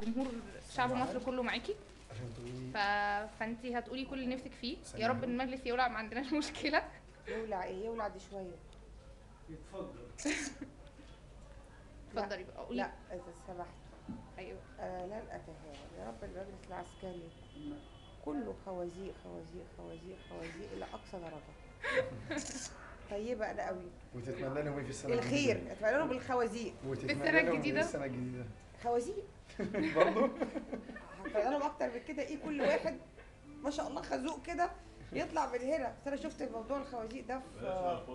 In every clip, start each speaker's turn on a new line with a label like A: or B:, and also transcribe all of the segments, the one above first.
A: جمهور شعب مصر كله معاكي
B: عشان تقولي
A: ف... فانت هتقولي كل اللي نفسك فيه يا
B: ثانية.
A: رب المجلس يولع ما عندناش مشكله
C: يولع ايه يولع دي شويه
A: اتفضلي بقى قولي
C: لا اذا سمحت
A: ايوه
C: آه لن اتهاون يا رب المجلس العسكري كله خوازيق خوازيق خوازيق خوازيق الى اقصى درجه طيبه انا قوي
B: وتتمنى لهم ايه في السنه
C: الخير اتمنى لهم بالخوازيق
B: وتتمنى
A: السنة
B: لهم إيه
A: الجديدة؟
B: السنه الجديده
C: خوازيق
B: برضه
C: هتمنى لهم اكتر من كده ايه كل واحد ما شاء الله خازوق كده يطلع من هنا بس انا شفت موضوع الخوازيق ده في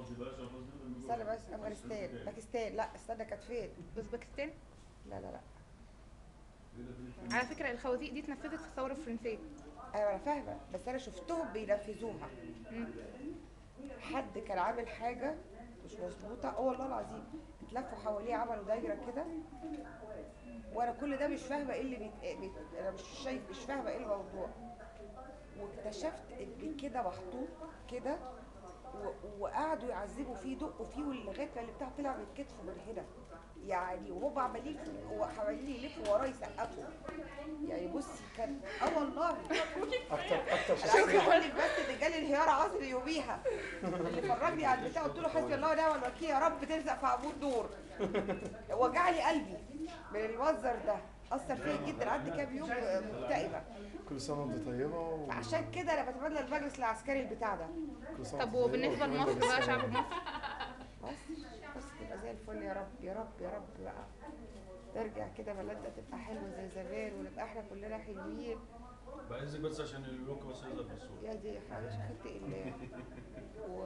C: استنى بس افغانستان باكستان لا استنى كانت فين
A: اوزبكستان
C: لا لا لا
A: على فكره الخوازيق دي اتنفذت في الثوره الفرنسيه
C: ايوه انا فاهمه بس انا شفتهم بينفذوها
A: مم.
C: حد كان عامل حاجه مش مظبوطه اه والله العظيم اتلفوا حواليه عملوا دايره كده وانا كل ده مش فاهمه ايه اللي بيت... بيت... انا مش شايف مش فاهمه ايه الموضوع واكتشفت ان كده محطوط كده و... وقعدوا يعذبوا فيه دقوا فيه لغايه ما اللي بتاع طلع من كتفه من هنا يعني وهم عمالين وعمالين يلفوا وراه يسقفوا يعني بصي كان اه والله
B: اكتر اكتر
C: انا عايزه
B: شخصيه
C: اقول لك بس ان جالي انهيار عصبي يوميها اللي فرجني على البتاع قلت له حسبي الله ونعم الوكيل يا رب تلزق في عمود نور وجعني قلبي من المنظر ده اثر فيا جدا قعدت كام يوم مكتئبه
B: كل سنه وانت طيبه و...
C: فعشان كده انا بتمنى المجلس العسكري البتاع ده
B: كل سنة
A: طب
B: وأنت طيبة
A: وبالنسبه
B: وكمان
A: لمصر بقى
B: بالسلامة.
A: شعب مصر
C: بس بس تبقى زي الفل يا رب يا رب يا رب بقى نرجع كده بلدنا تبقى حلوه زي زمان ونبقى احنا كلنا حلوين
D: بعزك بس عشان اللوك بس يظهر في الصورة
C: يا دي حاجة خلق الله و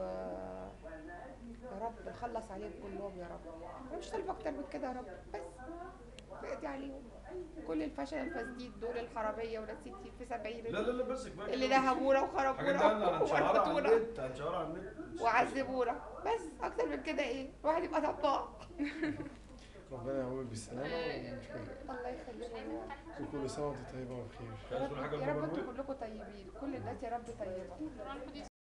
C: يا رب نخلص عليهم كلهم يا رب انا مش طالبه اكتر من كده يا رب بس بقيتي عليهم كل الفشل الفاسدين دول الحراميه وناس ستين في سبعين
D: لا لا لا بس كفايه
C: اللي
D: كده.
C: نهبونا
D: الحاجات دي
C: وخربونا
D: هنشهرها على
C: وورطونا
D: النت هنشهرها على النت
C: وعذبونا بس اكتر من كده ايه الواحد يبقى طباع
B: ربنا يقومك بالسلامه ومش كده.
C: الله يخليكم
B: وكل سنه وانت طيبه وبخير
D: مش عايز تقول حاجه
C: يا رب
D: لمروان؟
C: انتوا كلكم طيبين كل الناس يا رب طيبه